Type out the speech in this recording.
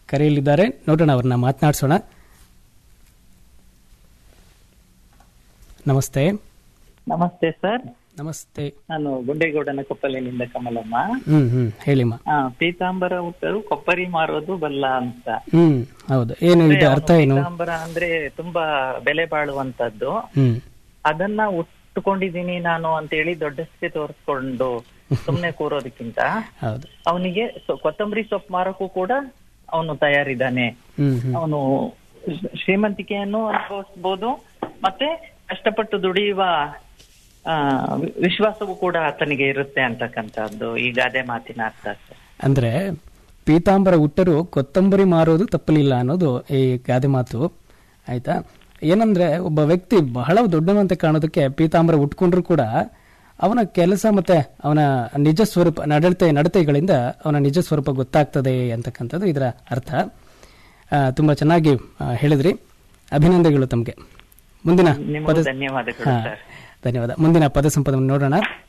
ಕರೆಯಲಿದ್ದಾರೆ ನೋಡೋಣ ಅವ್ರನ್ನ ಮಾತನಾಡಿಸೋಣ ನಮಸ್ತೆ ನಮಸ್ತೆ ಸರ್ ನಮಸ್ತೆ ನಾನು ಗುಂಡೇಗೌಡನ ಕೊಪ್ಪಲಿನಿಂದ ಕಮಲಮ್ಮ ಹ್ಮ್ ಹ್ಮ್ ಹೇಳಿಮ್ಮ ಆ, ಪೀತಾಂಬರ ಹುಟ್ಟರು ಕೊಬ್ಬರಿ ಮಾರೋದು ಬಲ್ಲ ಅಂತ ಹ್ಮ್ ಹೌದು ಏನು ಇದು ಅರ್ಥ ಏನು ಪೀತಾಂಬರ ಅಂದ್ರೆ ತುಂಬಾ ಬೆಲೆ ಬಾಳುವಂತದ್ದು ಹ್ಮ್ ಅದನ್ನ ಉಟ್ಕೊಂಡಿದೀನಿ ನಾನು ಅಂತ ಹೇಳಿ ದೊಡ್ಡಸ್ಗೆ ತೋರಿಸ್ಕೊಂಡು ಸುಮ್ನೆ ಕೂರೋದಕ್ಕಿಂತ ಹೌದು ಅವನಿಗೆ ಕೊತ್ತಂಬರಿ ಸೊಪ್ಪು ಮಾರಕ್ಕೂ ಕೂಡ ಅವನು ತಯಾರಿದ್ದಾನೆ ಹ್ಮ್ ಹ್ಮ್ ಅವನು ಶ್ರೀಮಂತಿಕೆಯನ್ನು ಅನುಭವಿಸಬಹುದು ಮತ್ತೆ ಕಷ್ಟಪಟ್ಟು ದುಡಿಯುವ ಆ, ವಿ- ವಿಶ್ವಾಸವೂ ಕೂಡ ಆತನಿಗೆ ಇರುತ್ತೆ ಅಂತಕ್ಕಂಥದ್ದು ಈ ಗಾದೆ ಮಾತಿನ ಅರ್ಥ ಸರ್. ಅಂದ್ರೆ ಪೀತಾಂಬರ ಹುಟ್ಟರು ಕೊತ್ತಂಬರಿ ಮಾರೋದು ತಪ್ಪಲಿಲ್ಲ ಅನ್ನೋದು ಈ ಗಾದೆ ಮಾತು ಆಯ್ತಾ ಏನಂದ್ರೆ ಒಬ್ಬ ವ್ಯಕ್ತಿ ಬಹಳ ದೊಡ್ಡವಂತ ಕಾಣೋದಕ್ಕೆ ಪೀತಾಂಬರ ಉಟ್ಕೊಂಡ್ರು ಕೂಡ ಅವನ ಕೆಲಸ ಮತ್ತೆ ಅವನ ನಿಜ ಸ್ವರೂಪ ನಡತೆ ನಡತೆಗಳಿಂದ ಅವನ ನಿಜ ಸ್ವರೂಪ ಗೊತ್ತಾಗ್ತದೆ ಅಂತಕ್ಕಂಥದ್ದು ಇದರ ಅರ್ಥ ಆ, ತುಂಬಾ ಚೆನ್ನಾಗಿ ಆ, ಹೇಳಿದ್ರಿ ಅಭಿನಂದನೆಗಳು ತಮಗೆ ಮುಂದಿನ ನಿಮಗೂ ಪದ ಧನ್ಯವಾದಗಳು ಹಾ, ಸರ್ ಧನ್ಯವಾದ ಮುಂದಿನ ಪದ ಸಂಪದವನ್ನು ನೋಡೋಣ